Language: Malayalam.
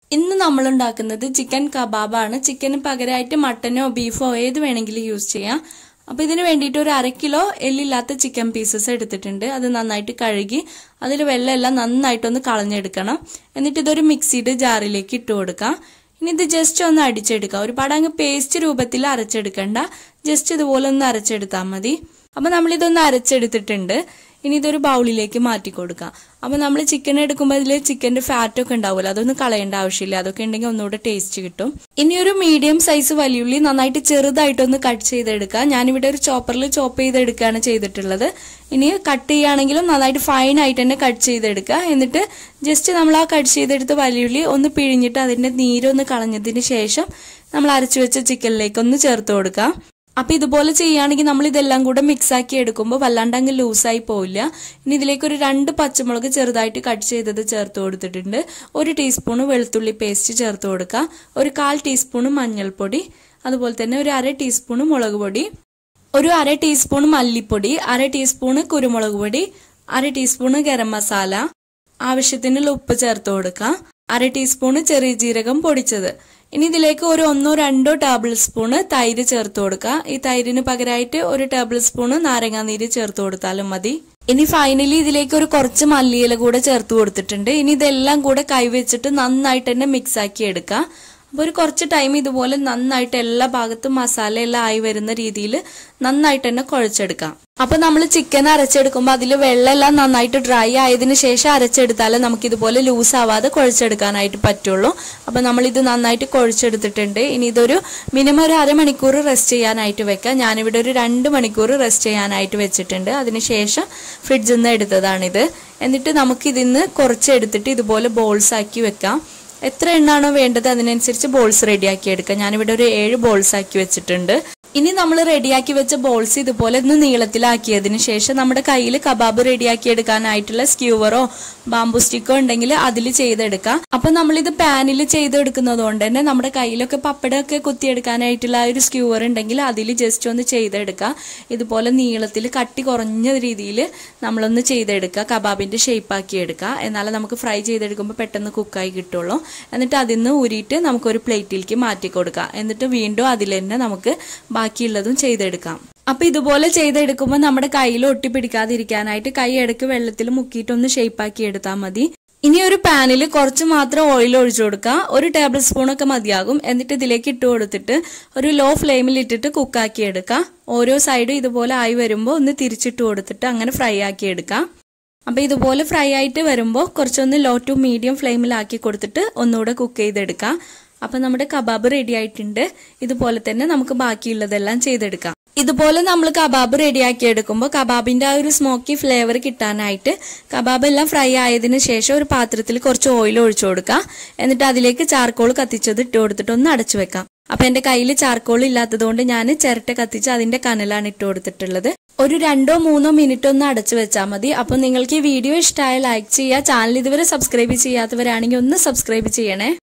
ഇന്ന് നമ്മൾ ഉണ്ടാക്കുന്നത് ചിക്കൻ കബാബാണ് ചിക്കന് പകരമായിട്ട് മട്ടനോ ബീഫോ ഏത് വേണമെങ്കിലും യൂസ് ചെയ്യാം അപ്പോൾ ഇതിന് വേണ്ടിയിട്ട് ഒരു അര കിലോ എല്ലില്ലാത്ത ചിക്കൻ പീസസ് എടുത്തിട്ടുണ്ട് അത് നന്നായിട്ട് കഴുകി അതിൽ വെള്ളമെല്ലാം നന്നായിട്ടൊന്ന് കളഞ്ഞെടുക്കണം എന്നിട്ട് ഇതൊരു മിക്സിയുടെ ജാറിലേക്ക് ഇട്ട് കൊടുക്കാം ഇനി ഇത് ജസ്റ്റ് ഒന്ന് അടിച്ചെടുക്കാം ഒരുപാട് അങ്ങ് പേസ്റ്റ് രൂപത്തിൽ അരച്ചെടുക്കണ്ട ജസ്റ്റ് ഇതുപോലെ ഒന്ന് അരച്ചെടുത്താൽ മതി അപ്പോൾ നമ്മളിതൊന്ന് അരച്ചെടുത്തിട്ടുണ്ട് ഇനി ഇതൊരു ബൗളിലേക്ക് മാറ്റി കൊടുക്കാം അപ്പോൾ നമ്മൾ ചിക്കൻ എടുക്കുമ്പോൾ അതിൽ ചിക്കൻ്റെ ഫാറ്റ് ഒക്കെ ഉണ്ടാവുമല്ലോ അതൊന്നും കളയേണ്ട ആവശ്യമില്ല അതൊക്കെ ഉണ്ടെങ്കിൽ ഒന്നുകൂടെ ടേസ്റ്റ് കിട്ടും ഇനി ഒരു മീഡിയം സൈസ് വലിയുള്ളി നന്നായിട്ട് ചെറുതായിട്ടൊന്ന് കട്ട് ചെയ്തെടുക്കുക ഞാനിവിടെ ഒരു ചോപ്പറിൽ ചോപ്പ് ചെയ്തെടുക്കുകയാണ് ചെയ്തിട്ടുള്ളത് ഇനി കട്ട് ചെയ്യുകയാണെങ്കിലും നന്നായിട്ട് ഫൈൻ ആയിട്ട് തന്നെ കട്ട് ചെയ്തെടുക്കുക എന്നിട്ട് ജസ്റ്റ് നമ്മൾ ആ കട്ട് ചെയ്തെടുത്ത വലിയുള്ളി ഒന്ന് പിഴിഞ്ഞിട്ട് അതിൻ്റെ നീരൊന്ന് കളഞ്ഞതിന് ശേഷം നമ്മൾ അരച്ചു വെച്ച ചിക്കനിലേക്ക് ഒന്ന് ചേർത്ത് കൊടുക്കാം അപ്പൊ ഇതുപോലെ ചെയ്യുകയാണെങ്കിൽ നമ്മൾ ഇതെല്ലാം കൂടെ മിക്സ് ആക്കി എടുക്കുമ്പോൾ വല്ലാണ്ട് അങ്ങ് ലൂസായി പോവില്ല ഇനി ഇതിലേക്ക് ഒരു രണ്ട് പച്ചമുളക് ചെറുതായിട്ട് കട്ട് ചെയ്തത് ചേർത്ത് കൊടുത്തിട്ടുണ്ട് ഒരു ടീസ്പൂണ് വെളുത്തുള്ളി പേസ്റ്റ് ചേർത്ത് കൊടുക്കുക ഒരു കാൽ ടീസ്പൂണ് മഞ്ഞൾപ്പൊടി അതുപോലെ തന്നെ ഒരു അര ടീസ്പൂണ് മുളക് പൊടി ഒരു അര ടീസ്പൂൺ മല്ലിപ്പൊടി അര ടീസ്പൂണ് കുരുമുളക് പൊടി അര ടീസ്പൂണ് ഗരം മസാല ആവശ്യത്തിനുള്ള ഉപ്പ് ചേർത്ത് കൊടുക്കുക അര ടീസ്പൂണ് ചെറിയ ജീരകം പൊടിച്ചത് ഇനി ഇതിലേക്ക് ഒരു ഒന്നോ രണ്ടോ ടേബിൾ സ്പൂണ് തൈര് ചേർത്ത് കൊടുക്കുക ഈ തൈരിന് പകരമായിട്ട് ഒരു ടേബിൾ സ്പൂണ് നാരങ്ങാനീര് ചേർത്ത് കൊടുത്താലും മതി ഇനി ഫൈനലി ഇതിലേക്ക് ഒരു കുറച്ച് മല്ലിയില കൂടെ ചേർത്ത് കൊടുത്തിട്ടുണ്ട് ഇനി ഇതെല്ലാം കൂടെ കൈവച്ചിട്ട് നന്നായിട്ട് തന്നെ മിക്സ് ആക്കി എടുക്കുക അപ്പോൾ ഒരു കുറച്ച് ടൈം ഇതുപോലെ നന്നായിട്ട് എല്ലാ ഭാഗത്തും മസാല എല്ലാം ആയി വരുന്ന രീതിയിൽ നന്നായിട്ട് തന്നെ കുഴച്ചെടുക്കാം അപ്പോൾ നമ്മൾ ചിക്കൻ അരച്ചെടുക്കുമ്പോൾ അതിൽ വെള്ളമെല്ലാം നന്നായിട്ട് ഡ്രൈ ആയതിനു ശേഷം അരച്ചെടുത്താലേ നമുക്ക് ഇതുപോലെ ലൂസ് ആവാതെ കുഴച്ചെടുക്കാനായിട്ട് പറ്റുള്ളൂ അപ്പോൾ നമ്മൾ ഇത് നന്നായിട്ട് കുഴച്ചെടുത്തിട്ടുണ്ട് ഇനി ഇതൊരു മിനിമം ഒരു അരമണിക്കൂർ റെസ്റ്റ് ചെയ്യാനായിട്ട് വെക്കാം ഞാനിവിടെ ഒരു രണ്ട് മണിക്കൂർ റെസ്റ്റ് ചെയ്യാനായിട്ട് വെച്ചിട്ടുണ്ട് അതിനുശേഷം ഫ്രിഡ്ജിൽ നിന്ന് എടുത്തതാണിത് എന്നിട്ട് നമുക്ക് ഇതിന്ന് കുറച്ചെടുത്തിട്ട് ഇതുപോലെ ബോൾസ് ആക്കി വെക്കാം എത്ര എണ്ണാണോ വേണ്ടത് അതിനനുസരിച്ച് ബോൾസ് റെഡിയാക്കി എടുക്കാം ഞാനിവിടെ ഒരു ഏഴ് ബോൾസ് ആക്കി വെച്ചിട്ടുണ്ട് ഇനി നമ്മൾ റെഡിയാക്കി വെച്ച ബോൾസ് ഇതുപോലെ ഒന്ന് നീളത്തിലാക്കിയതിന് ശേഷം നമ്മുടെ കയ്യിൽ കബാബ് റെഡിയാക്കി എടുക്കാനായിട്ടുള്ള സ്ക്യൂവറോ ബാംബു സ്റ്റിക്കോ ഉണ്ടെങ്കിൽ അതിൽ ചെയ്തെടുക്കാം അപ്പൊ നമ്മളിത് പാനിൽ ചെയ്തെടുക്കുന്നത് കൊണ്ട് തന്നെ നമ്മുടെ കയ്യിലൊക്കെ പപ്പടമൊക്കെ കുത്തിയെടുക്കാനായിട്ടുള്ള ആ ഒരു സ്ക്യൂവർ ഉണ്ടെങ്കിൽ അതിൽ ജസ്റ്റ് ഒന്ന് ചെയ്തെടുക്കാം ഇതുപോലെ നീളത്തിൽ കട്ടി കുറഞ്ഞ രീതിയിൽ നമ്മളൊന്ന് ചെയ്തെടുക്കുക കബാബിന്റെ ഷേപ്പ് ആക്കി എടുക്കുക എന്നാലേ നമുക്ക് ഫ്രൈ ചെയ്തെടുക്കുമ്പോൾ പെട്ടെന്ന് കുക്കായി കിട്ടുള്ളൂ എന്നിട്ട് അതിൽ നിന്ന് ഊരിയിട്ട് നമുക്കൊരു പ്ലേറ്റിലേക്ക് മാറ്റി കൊടുക്കാം എന്നിട്ട് വീണ്ടും അതിൽ തന്നെ നമുക്ക് ബാക്കിയുള്ളതും ചെയ്തെടുക്കാം അപ്പൊ ഇതുപോലെ ചെയ്തെടുക്കുമ്പോൾ നമ്മുടെ കയ്യിൽ ഒട്ടിപ്പിടിക്കാതിരിക്കാനായിട്ട് കൈ ഇടയ്ക്ക് വെള്ളത്തിൽ മുക്കിയിട്ടൊന്ന് ഷേപ്പാക്കി എടുത്താൽ മതി ഇനി ഒരു പാനിൽ കുറച്ച് മാത്രം ഓയിൽ ഒഴിച്ചു കൊടുക്കുക ഒരു ടേബിൾ സ്പൂൺ ഒക്കെ മതിയാകും എന്നിട്ട് ഇതിലേക്ക് ഇട്ട് കൊടുത്തിട്ട് ഒരു ലോ ഫ്ലെയിമിൽ ഇട്ടിട്ട് കുക്കാക്കി എടുക്കുക ഓരോ സൈഡും ഇതുപോലെ ആയി വരുമ്പോൾ ഒന്ന് തിരിച്ചിട്ട് കൊടുത്തിട്ട് അങ്ങനെ ഫ്രൈ ആക്കി എടുക്കാം അപ്പൊ ഇതുപോലെ ഫ്രൈ ആയിട്ട് വരുമ്പോൾ കുറച്ചൊന്ന് ലോ ടു മീഡിയം ഫ്ലെയിമിലാക്കി കൊടുത്തിട്ട് ഒന്നുകൂടെ കുക്ക് ചെയ്തെടുക്കാം അപ്പൊ നമ്മുടെ കബാബ് റെഡി ആയിട്ടുണ്ട് ഇതുപോലെ തന്നെ നമുക്ക് ബാക്കിയുള്ളതെല്ലാം ചെയ്തെടുക്കാം ഇതുപോലെ നമ്മൾ കബാബ് റെഡിയാക്കി എടുക്കുമ്പോൾ കബാബിന്റെ ആ ഒരു സ്മോക്കി ഫ്ലേവർ കിട്ടാനായിട്ട് കബാബ് എല്ലാം ഫ്രൈ ആയതിനു ശേഷം ഒരു പാത്രത്തിൽ കുറച്ച് ഓയിൽ ഒഴിച്ചു കൊടുക്കുക എന്നിട്ട് അതിലേക്ക് ചാർക്കോൾ കത്തിച്ചത് ഇട്ട് കൊടുത്തിട്ട് ഒന്ന് അടച്ചു വെക്കാം അപ്പൊ എന്റെ കയ്യിൽ ചാർക്കോൾ ഇല്ലാത്തതുകൊണ്ട് ഞാൻ ചിരട്ട കത്തിച്ച് അതിന്റെ കനലാണ് ഇട്ട് കൊടുത്തിട്ടുള്ളത് ഒരു രണ്ടോ മൂന്നോ മിനിറ്റ് ഒന്ന് അടച്ചു വെച്ചാൽ മതി അപ്പോൾ നിങ്ങൾക്ക് ഈ വീഡിയോ ഇഷ്ടമായ ലൈക്ക് ചെയ്യുക ചാനൽ ഇതുവരെ സബ്സ്ക്രൈബ് ചെയ്യാത്തവരാണെങ്കിൽ ഒന്ന് സബ്സ്ക്രൈബ് ചെയ്യണേ